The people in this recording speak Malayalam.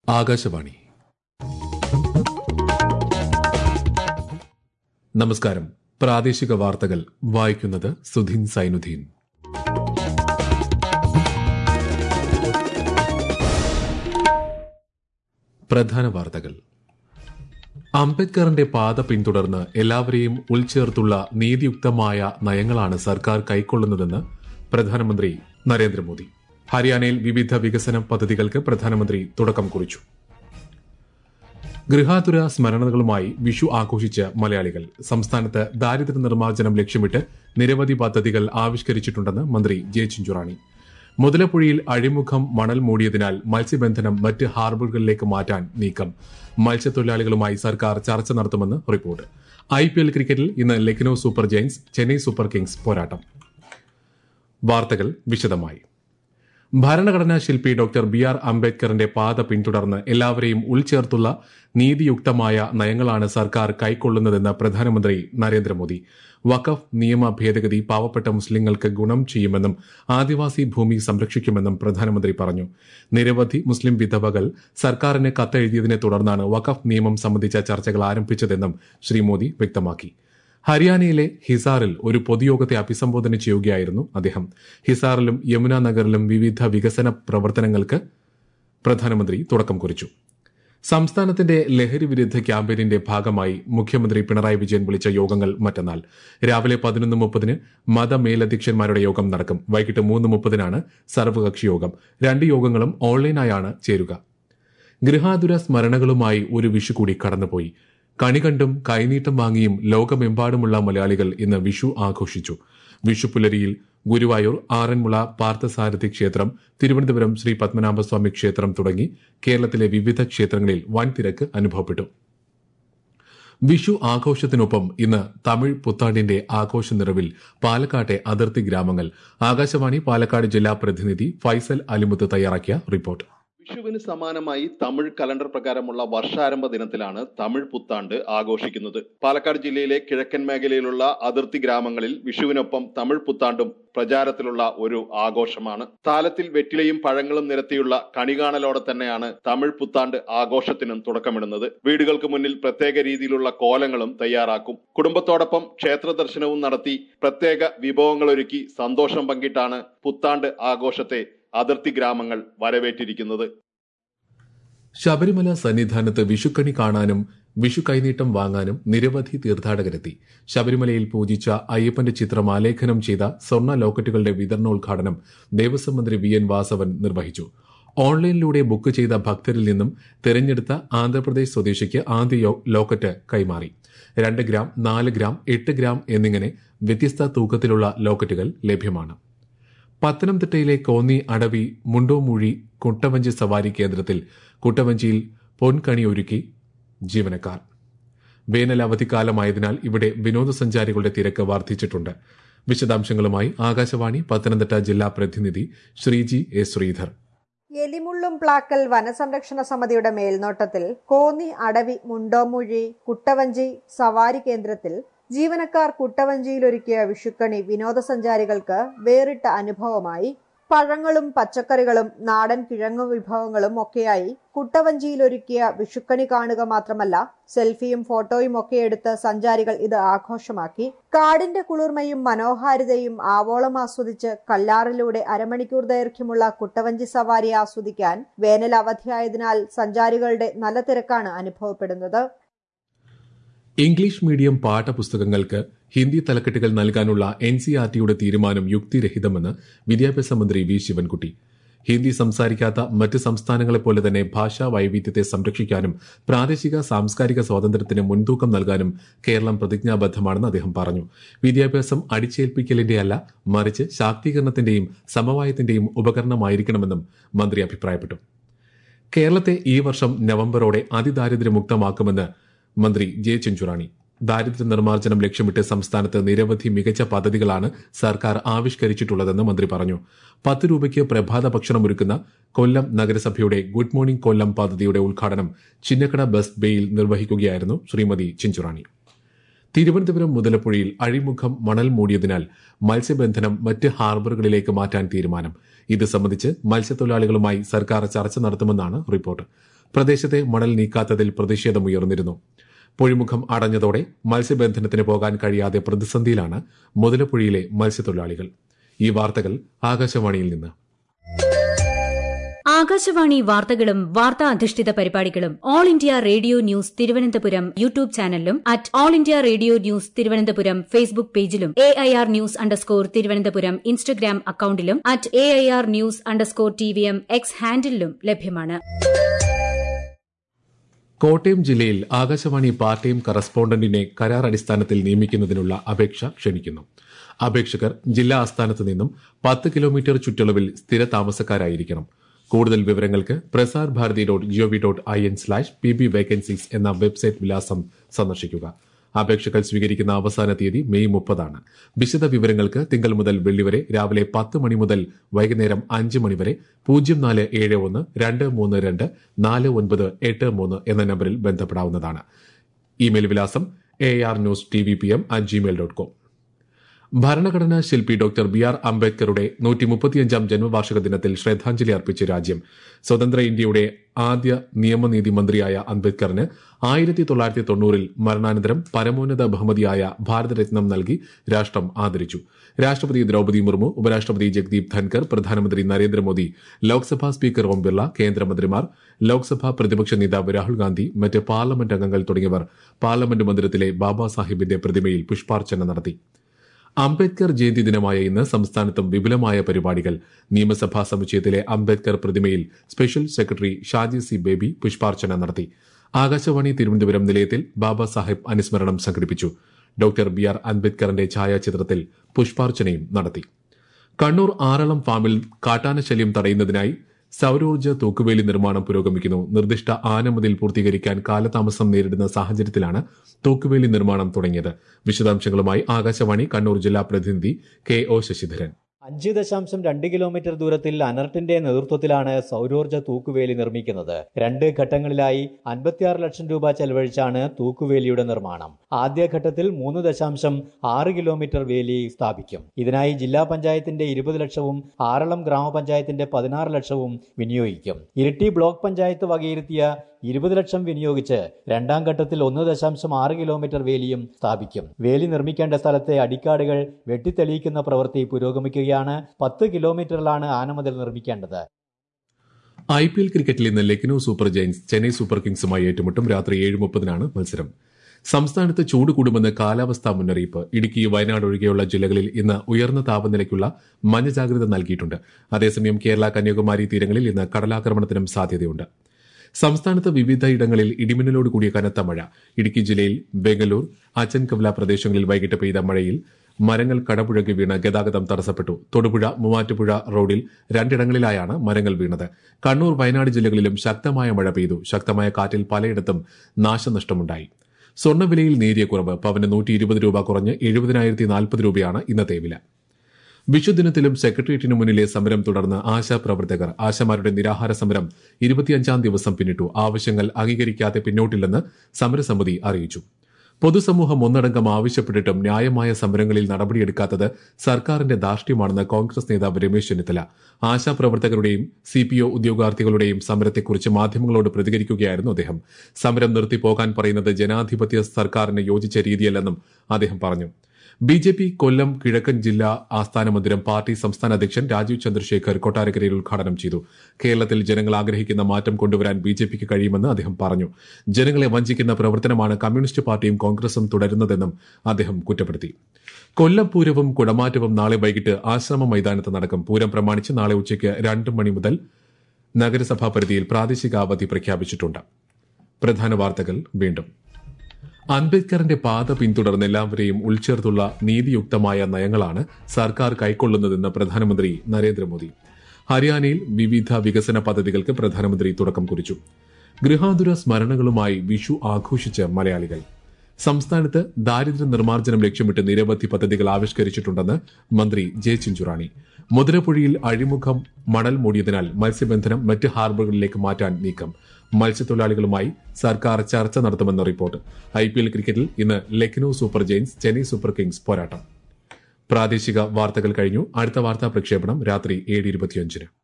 ആകാശവാണി നമസ്കാരം പ്രാദേശിക വാർത്തകൾ വായിക്കുന്നത് സുധീൻ സൈനുദ്ദീൻ പ്രധാന വാർത്തകൾ അംബേദ്കറിന്റെ പാത പിന്തുടർന്ന് എല്ലാവരെയും ഉൾച്ചേർത്തുള്ള നീതിയുക്തമായ നയങ്ങളാണ് സർക്കാർ കൈക്കൊള്ളുന്നതെന്ന് പ്രധാനമന്ത്രി നരേന്ദ്രമോദി ഹരിയാനയിൽ വിവിധ വികസന പദ്ധതികൾക്ക് പ്രധാനമന്ത്രി തുടക്കം കുറിച്ചു ഗൃഹാതുര സ്മരണകളുമായി വിഷു ആഘോഷിച്ച് മലയാളികൾ സംസ്ഥാനത്ത് ദാരിദ്ര്യ നിർമ്മാർജ്ജനം ലക്ഷ്യമിട്ട് നിരവധി പദ്ധതികൾ ആവിഷ്കരിച്ചിട്ടുണ്ടെന്ന് മന്ത്രി ജെ ചിഞ്ചുറാണി മുതലപ്പുഴയിൽ അഴിമുഖം മണൽ മൂടിയതിനാൽ മത്സ്യബന്ധനം മറ്റ് ഹാർബറുകളിലേക്ക് മാറ്റാൻ നീക്കം മത്സ്യത്തൊഴിലാളികളുമായി സർക്കാർ ചർച്ച നടത്തുമെന്ന് റിപ്പോർട്ട് ഐ പി എൽ ക്രിക്കറ്റിൽ ഇന്ന് Lucknow super giants Chennai super kings പോരാട്ടം വാർത്തകൾ വിശദമായി ഭരണഘടനാ ശില്പി ഡോക്ടർ ബി ആർ അംബേദ്കറിന്റെ പാത പിന്തുടർന്ന് എല്ലാവരെയും ഉൾച്ചേർത്തുള്ള നീതിയുക്തമായ നയങ്ങളാണ് സർക്കാർ കൈക്കൊള്ളുന്നതെന്ന് പ്രധാനമന്ത്രി നരേന്ദ്രമോദി വഖഫ് നിയമ ഭേദഗതി പാവപ്പെട്ട മുസ്ലിങ്ങൾക്ക് ഗുണം ചെയ്യുമെന്നും ആദിവാസി ഭൂമി സംരക്ഷിക്കുമെന്നും പ്രധാനമന്ത്രി പറഞ്ഞു നിരവധി മുസ്ലിം വിധവകൾ സർക്കാരിന് കത്തെഴുതിയതിനെ തുടർന്നാണ് വഖഫ് നിയമം സംബന്ധിച്ച ചർച്ചകൾ ആരംഭിച്ചതെന്നും ശ്രീ മോദി വ്യക്തമാക്കി ഹരിയാനയിലെ ഹിസാറിൽ ഒരു പൊതുയോഗത്തെ അഭിസംബോധന ചെയ്യുകയായിരുന്നു അദ്ദേഹം ഹിസാറിലും യമുന നഗറിലും വിവിധ വികസന പ്രവർത്തനങ്ങൾക്ക് പ്രധാനമന്ത്രി തുടക്കം കുറിച്ചു സംസ്ഥാനത്തിന്റെ ലഹരി വിരുദ്ധ ക്യാമ്പയിനിന്റെ ഭാഗമായി മുഖ്യമന്ത്രി പിണറായി വിജയൻ വിളിച്ച യോഗങ്ങൾ മറ്റന്നാൾ രാവിലെ പതിനൊന്ന് മുപ്പതിന് മതമേലധ്യക്ഷന്മാരുടെ യോഗം നടക്കും വൈകിട്ട് മൂന്ന് മുപ്പതിനാണ് സർവകക്ഷി യോഗം രണ്ട് യോഗങ്ങളും ഓൺലൈനായാണ് ചേരുക ഗൃഹാതുര സ്മരണകളുമായി ഒരു വിഷു കൂടി കടന്നുപോയി കണി കണ്ടും കൈനീട്ടം വാങ്ങിയും ലോകമെമ്പാടുമുള്ള മലയാളികൾ ഇന്ന് വിഷു ആഘോഷിച്ചു വിഷു പുലരിയിൽ ഗുരുവായൂർ ആറന്മുള പാർത്ഥസാരഥി ക്ഷേത്രം തിരുവനന്തപുരം ശ്രീ പത്മനാഭസ്വാമി ക്ഷേത്രം തുടങ്ങി കേരളത്തിലെ വിവിധ ക്ഷേത്രങ്ങളിൽ വൻ തിരക്ക് അനുഭവപ്പെട്ടു വിഷു ആഘോഷത്തിനൊപ്പം ഇന്ന് തമിഴ് പുത്താണ്ടിന്റെ ആഘോഷ നിറവിൽ പാലക്കാട്ടെ അതിർത്തി ഗ്രാമങ്ങൾ ആകാശവാണി പാലക്കാട് ജില്ലാ പ്രതിനിധി ഫൈസൽ അലിമുത്ത് തയ്യാറാക്കിയ റിപ്പോർട്ട് വിഷുവിന് സമാനമായി തമിഴ് കലണ്ടർ പ്രകാരമുള്ള വർഷാരംഭ ദിനത്തിലാണ് തമിഴ് പുത്താണ്ട് ആഘോഷിക്കുന്നത് പാലക്കാട് ജില്ലയിലെ കിഴക്കൻ മേഖലയിലുള്ള അതിർത്തി ഗ്രാമങ്ങളിൽ വിഷുവിനൊപ്പം തമിഴ് പുത്താണ്ടും പ്രചാരത്തിലുള്ള ഒരു ആഘോഷമാണ് താലത്തിൽ വെറ്റിലയും പഴങ്ങളും നിരത്തിയുള്ള കണികാണലോടെ തന്നെയാണ് തമിഴ് പുത്താണ്ട് ആഘോഷത്തിനും തുടക്കമിടുന്നത് വീടുകൾക്ക് മുന്നിൽ പ്രത്യേക രീതിയിലുള്ള കോലങ്ങളും തയ്യാറാക്കും കുടുംബത്തോടൊപ്പം ക്ഷേത്ര ദർശനവും നടത്തി പ്രത്യേക വിഭവങ്ങളൊരുക്കി സന്തോഷം പങ്കിട്ടാണ് പുത്താണ്ട് ആഘോഷത്തെ അതിർത്തി ഗ്രാമങ്ങൾ വരവേറ്റിരിക്കുന്നത് ശബരിമല സന്നിധാനത്ത് വിഷുക്കണി കാണാനും വിഷു കൈനീട്ടം വാങ്ങാനും നിരവധി തീർത്ഥാടകരെത്തി ശബരിമലയിൽ പൂജിച്ച അയ്യപ്പന്റെ ചിത്രം ആലേഖനം ചെയ്ത സ്വർണ്ണ ലോക്കറ്റുകളുടെ വിതരണോദ്ഘാടനം ദേവസ്വം മന്ത്രി വി എൻ വാസവൻ നിർവഹിച്ചു ഓൺലൈനിലൂടെ ബുക്ക് ചെയ്ത ഭക്തരിൽ നിന്നും തെരഞ്ഞെടുത്ത ആന്ധ്രാപ്രദേശ് സ്വദേശിക്ക് ആദ്യ ലോക്കറ്റ് കൈമാറി രണ്ട് ഗ്രാം നാല് ഗ്രാം എട്ട് ഗ്രാം എന്നിങ്ങനെ വ്യത്യസ്ത തൂക്കത്തിലുള്ള ലോക്കറ്റുകൾ ലഭ്യമാണ് പത്തനംതിട്ടയിലെ കോന്നി അടവി മുണ്ടോമൂഴി കുട്ടവഞ്ചി സവാരി കേന്ദ്രത്തിൽ കുട്ടവഞ്ചിയിൽ പൊൻകണി ഒരുക്കി ജീവനക്കാർ വേനൽ അവധിക്കാലമായതിനാൽ ഇവിടെ വിനോദസഞ്ചാരികളുടെ തിരക്ക് വർദ്ധിച്ചിട്ടുണ്ട് വിശദാംശങ്ങളുമായി ആകാശവാണി പത്തനംതിട്ട ജില്ലാ പ്രതിനിധി ശ്രീജി എ ശ്രീധർ എലിമുള്ളും പ്ലാക്കൽ വനസംരക്ഷണ സമിതിയുടെ മേൽനോട്ടത്തിൽ കോന്നി അടവി മുണ്ടോമുഴി കുട്ടവഞ്ചി സവാരി കേന്ദ്രത്തിൽ ജീവനക്കാർ കുട്ടവഞ്ചിയിലൊരുക്കിയ വിഷുക്കണി വിനോദസഞ്ചാരികൾക്ക് വേറിട്ട അനുഭവമായി പഴങ്ങളും പച്ചക്കറികളും നാടൻ കിഴങ്ങു വിഭവങ്ങളും ഒക്കെയായി കുട്ടവഞ്ചിയിലൊരുക്കിയ വിഷുക്കണി കാണുക മാത്രമല്ല സെൽഫിയും ഫോട്ടോയും ഒക്കെ എടുത്ത് സഞ്ചാരികൾ ഇത് ആഘോഷമാക്കി കാടിന്റെ കുളിർമയും മനോഹാരിതയും ആവോളം ആസ്വദിച്ച് കല്ലാറിലൂടെ അരമണിക്കൂർ ദൈർഘ്യമുള്ള കുട്ടവഞ്ചി സവാരി ആസ്വദിക്കാൻ വേനൽ അവധിയായതിനാൽ സഞ്ചാരികളുടെ നല്ല തിരക്കാണ് അനുഭവപ്പെടുന്നത് ഇംഗ്ലീഷ് മീഡിയം പാഠപുസ്തകങ്ങൾക്ക് ഹിന്ദി തലക്കെട്ടുകൾ നൽകാനുള്ള എൻ സി ആർ ടിയുടെ തീരുമാനം യുക്തിരഹിതമെന്ന് വിദ്യാഭ്യാസ മന്ത്രി വി ശിവൻകുട്ടി ഹിന്ദി സംസാരിക്കാത്ത മറ്റ് സംസ്ഥാനങ്ങളെപ്പോലെ തന്നെ ഭാഷാ വൈവിധ്യത്തെ സംരക്ഷിക്കാനും പ്രാദേശിക സാംസ്കാരിക സ്വാതന്ത്ര്യത്തിന് മുൻതൂക്കം നൽകാനും കേരളം പ്രതിജ്ഞാബദ്ധമാണെന്ന് അദ്ദേഹം പറഞ്ഞു വിദ്യാഭ്യാസം അടിച്ചേൽപ്പിക്കലിന്റെയല്ല മറിച്ച് ശാക്തീകരണത്തിന്റെയും സമവായത്തിന്റെയും ഉപകരണമായിരിക്കണമെന്നും മന്ത്രി അഭിപ്രായപ്പെട്ടു കേരളത്തെ ഈ വർഷം നവംബറോടെ അതിദാരിദ്ര്യമുക്തമാക്കുമെന്ന് മന്ത്രി ജെ ചെഞ്ചുറാണി ദാരിദ്ര്യ നിർമ്മാർജ്ജനം ലക്ഷ്യമിട്ട് സംസ്ഥാനത്ത് നിരവധി മികച്ച പദ്ധതികളാണ് സർക്കാർ ആവിഷ്കരിച്ചിട്ടുള്ളതെന്ന് മന്ത്രി പറഞ്ഞു പത്ത് രൂപയ്ക്ക് പ്രഭാത ഭക്ഷണം ഒരുക്കുന്ന കൊല്ലം നഗരസഭയുടെ ഗുഡ് മോർണിംഗ് കൊല്ലം പദ്ധതിയുടെ ഉദ്ഘാടനം ചിന്നക്കട ബസ് ബേയിൽ നിർവഹിക്കുകയായിരുന്നു ശ്രീമതി ചിഞ്ചുറാണി തിരുവനന്തപുരം മുതലപ്പുഴയിൽ അഴിമുഖം മണൽ മൂടിയതിനാൽ മത്സ്യബന്ധനം മറ്റ് ഹാർബറുകളിലേക്ക് മാറ്റാൻ തീരുമാനം ഇത് സംബന്ധിച്ച് മത്സ്യത്തൊഴിലാളികളുമായി സർക്കാർ ചർച്ച നടത്തുമെന്നാണ് റിപ്പോർട്ട് പ്രദേശത്തെ മണൽ നീക്കാത്തതിൽ പ്രതിഷേധമുയർന്നിരുന്നു പൊഴിമുഖം അടഞ്ഞതോടെ മത്സ്യബന്ധനത്തിന് പോകാൻ കഴിയാതെ പ്രതിസന്ധിയിലാണ് മുതലപ്പുഴയിലെ മത്സ്യത്തൊഴിലാളികൾ ഈ വാർത്തകൾ ആകാശവാണിയിൽ നിന്ന് ആകാശവാണി വാർത്തകളും വാർത്താ അധിഷ്ഠിത പരിപാടികളും all India radio news Thiruvananthapuram YouTube ചാനലിലും at all India radio news Thiruvananthapuram Facebook പേജിലും A I R news underscore Thiruvananthapuram Instagram അക്കൌണ്ടിലും at A I R news underscore T V M X ഹാൻഡിലും ലഭ്യമാണ് കോട്ടയം ജില്ലയിൽ ആകാശവാണി പാർട്ട് ടൈം കറസ്പോണ്ടന്റിനെ കരാർ അടിസ്ഥാനത്തിൽ നിയമിക്കുന്നതിനുള്ള അപേക്ഷ ക്ഷണിക്കുന്നു അപേക്ഷകർ ജില്ലാ ആസ്ഥാനത്ത് നിന്നും പത്ത് കിലോമീറ്റർ ചുറ്റളവിൽ സ്ഥിര താമസക്കാരായിരിക്കണം കൂടുതൽ വിവരങ്ങൾക്ക് Prasar Bharati dot gov dot I N slash P B vacancies എന്ന വെബ്സൈറ്റ് വിലാസം സന്ദർശിക്കുക അപേക്ഷകൾ സ്വീകരിക്കുന്ന അവസാന തീയതി മെയ് മുപ്പതാണ് വിശദ വിവരങ്ങൾക്ക് തിങ്കൾ മുതൽ വെള്ളി വരെ രാവിലെ പത്ത് മണി മുതൽ വൈകുന്നേരം അഞ്ച് മണി വരെ പൂജ്യം നാല് ഏഴ് ഒന്ന് രണ്ട് മൂന്ന് രണ്ട് നാല് ഒൻപത് എട്ട് മൂന്ന് എന്ന നമ്പറിൽ ബന്ധപ്പെടാവുന്നതാണ് ഇമെയിൽ വിലാസം A R news T V P M at Gmail dot com ഭരണഘടനാ ശില്പി ഡോക്ടർ ബി ആർ അംബേദ്കറുടെ നൂറ്റി മുപ്പത്തിയഞ്ചാം ജന്മവാർഷിക ദിനത്തിൽ ശ്രദ്ധാഞ്ജലി അർപ്പിച്ച് രാജ്യം സ്വതന്ത്ര ഇന്ത്യയുടെ ആദ്യ നിയമനീതി മന്ത്രിയായ അംബേദ്കറിന് ആയിരത്തി തൊള്ളായിരത്തി തൊണ്ണൂറിൽ മരണാനന്തരം പരമോന്നത ബഹുമതിയായ ഭാരതരത്നം നൽകി രാഷ്ട്രം ആദരിച്ചു രാഷ്ട്രപതി ദ്രൌപദി മുർമു ഉപരാഷ്ട്രപതി ജഗ്ദീപ് ധൻകർ പ്രധാനമന്ത്രി നരേന്ദ്രമോദി ലോക്സഭാ സ്പീക്കർ ഓം ബിർള കേന്ദ്രമന്ത്രിമാർ ലോക്സഭാ പ്രതിപക്ഷ നേതാവ് രാഹുൽ ഗാന്ധി മറ്റ് പാർലമെന്റ് അംഗങ്ങൾ തുടങ്ങിയവർ പാർലമെന്റ് മന്ദിരത്തിലെ ബാബാ സാഹിബിന്റെ പ്രതിമയിൽ പുഷ്പാർച്ചന നടത്തി അംബേദ്കർ ജയന്തി ദിനമായ ഇന്ന് സംസ്ഥാനത്തും വിപുലമായ പരിപാടികൾ നിയമസഭാ സമുച്ചയത്തിലെ അംബേദ്കർ പ്രതിമയിൽ special secretary Shaji C Baby പുഷ്പാർച്ചന നടത്തി ആകാശവാണി തിരുവനന്തപുരം നിലയത്തിൽ ബാബാ സാഹിബ് അനുസ്മരണം സംഘടിപ്പിച്ചു ഡോക്ടർ ബി ആർ അംബേദ്കറിന്റെ ഛായാചിത്രത്തിൽ പുഷ്പാർച്ചനയും നടത്തി കണ്ണൂർ ആറളം ഫാമിൽ കാട്ടാനശല്യം തടയുന്നതിനായി സൌരോർജ്ജ തൂക്കുവേലി നിർമ്മാണം പുരോഗമിക്കുന്നു നിർദ്ദിഷ്ട ആനമതിൽ പൂർത്തീകരിക്കാൻ കാലതാമസം നേരിടുന്ന സാഹചര്യത്തിലാണ് തൂക്കുവേലി നിർമ്മാണം തുടങ്ങിയത് വിശദാംശങ്ങളുമായി ആകാശവാണി കണ്ണൂർ ജില്ലാ പ്രതിനിധി കെ ഒ ശശിധരൻ അഞ്ച് ദശാംശം രണ്ട് കിലോമീറ്റർ ദൂരത്തിൽ അനർട്ടിന്റെ നേതൃത്വത്തിലാണ് സൗരോർജ്ജ തൂക്കുവേലി നിർമ്മിക്കുന്നത് രണ്ട് ഘട്ടങ്ങളിലായി അൻപത്തിയാറ് ലക്ഷം രൂപ ചെലവഴിച്ചാണ് തൂക്കുവേലിയുടെ നിർമ്മാണം ആദ്യഘട്ടത്തിൽ മൂന്ന് ദശാംശം ആറ് കിലോമീറ്റർ വേലി സ്ഥാപിക്കും ഇതിനായി ജില്ലാ പഞ്ചായത്തിന്റെ ഇരുപത് ലക്ഷവും ആറളം ഗ്രാമപഞ്ചായത്തിന്റെ പതിനാറ് ലക്ഷവും വിനിയോഗിക്കും ഇരിട്ടി ബ്ലോക്ക് പഞ്ചായത്ത് വകയിരുത്തിയ ഇരുപത് ലക്ഷം വിനിയോഗിച്ച് രണ്ടാം ഘട്ടത്തിൽ ഒന്ന് ദശാംശം ആറ് കിലോമീറ്റർ വേലിയും സ്ഥാപിക്കും വേലി നിർമ്മിക്കേണ്ട സ്ഥലത്തെ അടിക്കാടുകൾ വെട്ടിത്തെളിയിക്കുന്ന പ്രവൃത്തി പുരോഗമിക്കുകയാണ് പത്ത് കിലോമീറ്ററിലാണ് ആനമതിൽ നിർമ്മിക്കേണ്ടത് ഐ പി എൽ ക്രിക്കറ്റിൽ ഇന്ന് Lucknow super giants Chennai super കിങ്സുമായി ഏറ്റുമുട്ടും രാത്രി ഏഴ് മുപ്പതിനാണ് മത്സരം സംസ്ഥാനത്ത് ചൂട് കൂടുമെന്ന് കാലാവസ്ഥാ മുന്നറിയിപ്പ് ഇടുക്കി വയനാട് ഒഴികെയുള്ള ജില്ലകളിൽ ഇന്ന് ഉയർന്ന താപനിലയ്ക്കുള്ള മഞ്ഞ ജാഗ്രത നൽകിയിട്ടുണ്ട് അതേസമയം കേരള കന്യാകുമാരി തീരങ്ങളിൽ ഇന്ന് കടലാക്രമണത്തിനും സാധ്യതയുണ്ട് സംസ്ഥാനത്ത് വിവിധയിടങ്ങളിൽ ഇടിമിന്നലോട് കൂടിയ കനത്ത മഴ ഇടുക്കി ജില്ലയിൽ ബംഗളൂർ അച്ചൻകവല പ്രദേശങ്ങളിൽ വൈകിട്ട് പെയ്ത മഴയിൽ മരങ്ങൾ കടപുഴകി വീണ് ഗതാഗതം തടസ്സപ്പെട്ടു തൊടുപുഴ മൂവാറ്റുപുഴ റോഡിൽ രണ്ടിടങ്ങളിലായാണ് മരങ്ങൾ വീണത് കണ്ണൂർ വയനാട് ജില്ലകളിലും ശക്തമായ മഴ പെയ്തു ശക്തമായ കാറ്റിൽ പലയിടത്തും നാശനഷ്ടമുണ്ടായി സ്വർണ്ണവിലയിൽ നേരിയ കുറവ് പവന് നൂറ്റി ഇരുപത് രൂപ കുറഞ്ഞ് എഴുപതിനായിരത്തി നാൽപ്പത് രൂപയാണ് ഇന്നത്തെ വില വിഷുദിനത്തിലും സെക്രട്ടേറിയറ്റിന് മുന്നിലെ സമരം തുടർന്ന് ആശാപ്രവർത്തകർ ആശമാരുടെ നിരാഹാര സമരം ഇരുപത്തിയഞ്ചാം ദിവസം പിന്നിട്ടു ആവശ്യങ്ങൾ അംഗീകരിക്കാതെ പിന്നോട്ടില്ലെന്ന് സമരസമിതി അറിയിച്ചു പൊതുസമൂഹം ഒന്നടങ്കം ആവശ്യപ്പെട്ടിട്ടും ന്യായമായ സമരങ്ങളിൽ നടപടിയെടുക്കാത്തത് സർക്കാരിന്റെ ധാർഷ്ട്യമാണെന്ന് കോൺഗ്രസ് നേതാവ് രമേശ് ചെന്നിത്തല ആശാപ്രവർത്തകരുടെയും സി പി ഒ ഉദ്യോഗാർത്ഥികളുടെയും സമരത്തെക്കുറിച്ച് മാധ്യമങ്ങളോട് പ്രതികരിക്കുകയായിരുന്നു അദ്ദേഹം സമരം നിർത്തിപ്പോകാൻ പറയുന്നത് ജനാധിപത്യ സർക്കാരിന് യോജിച്ച രീതിയല്ലെന്നും അദ്ദേഹം പറഞ്ഞു ബി ജെ പി കൊല്ലം കിഴക്കൻ ജില്ലാ ആസ്ഥാന മന്ദിരം പാർട്ടി സംസ്ഥാന അധ്യക്ഷൻ രാജീവ് ചന്ദ്രശേഖർ കൊട്ടാരക്കരയിൽ ഉദ്ഘാടനം ചെയ്തു കേരളത്തിൽ ജനങ്ങൾ ആഗ്രഹിക്കുന്ന മാറ്റം കൊണ്ടുവരാൻ ബി ജെ പിക്ക് കഴിയുമെന്ന് അദ്ദേഹം പറഞ്ഞു ജനങ്ങളെ വഞ്ചിക്കുന്ന പ്രവർത്തനമാണ് കമ്മ്യൂണിസ്റ്റ് പാർട്ടിയും കോൺഗ്രസും തുടരുന്നതെന്നും അദ്ദേഹം കുറ്റപ്പെടുത്തി കൊല്ലം പൂരവും കുടമാറ്റവും നാളെ വൈകിട്ട് ആശ്രമ മൈതാനത്ത് നടക്കും പൂരം പ്രമാണിച്ച് നാളെ ഉച്ചയ്ക്ക് രണ്ട് മണി മുതൽ നഗരസഭാ പരിധിയിൽ പ്രാദേശിക അവധി പ്രഖ്യാപിച്ചിട്ടുണ്ട് പ്രധാന വാർത്തകൾ വീണ്ടും അംബേദ്കറിന്റെ പാത പിന്തുടർന്ന് എല്ലാവരെയും ഉൾച്ചേർത്തുള്ള നീതിയുക്തമായ നയങ്ങളാണ് സർക്കാർ കൈക്കൊള്ളുന്നതെന്ന് പ്രധാനമന്ത്രി നരേന്ദ്രമോദി ഹരിയാനയിൽ വിവിധ വികസന പദ്ധതികൾക്ക് പ്രധാനമന്ത്രി തുടക്കം കുറിച്ചു ഗൃഹാതുര സ്മരണകളുമായി വിഷു ആഘോഷിച്ച് മലയാളികൾ സംസ്ഥാനത്ത് ദാരിദ്ര്യ നിർമ്മാർജ്ജനം ലക്ഷ്യമിട്ട് നിരവധി പദ്ധതികൾ ആവിഷ്കരിച്ചിട്ടുണ്ടെന്ന് മന്ത്രി ജെ ചിഞ്ചുറാണി മുതലപ്പുഴയിൽ അഴിമുഖം മണൽ മൂടിയതിനാൽ മത്സ്യബന്ധനം മറ്റ് ഹാർബറുകളിലേക്ക് മാറ്റാൻ നീക്കം മത്സ്യത്തൊഴിലാളികളുമായി സർക്കാർ ചർച്ച നടത്തുമെന്ന റിപ്പോർട്ട് ഐ പി എൽ ക്രിക്കറ്റിൽ ഇന്ന് Lucknow super giants Chennai super kings പോരാട്ടം പ്രാദേശിക വാർത്തകൾ കഴിഞ്ഞു അടുത്ത വാർത്താ പ്രക്ഷേപണം രാത്രി ഏഴ് ഇരുപത്തിയഞ്ചിന്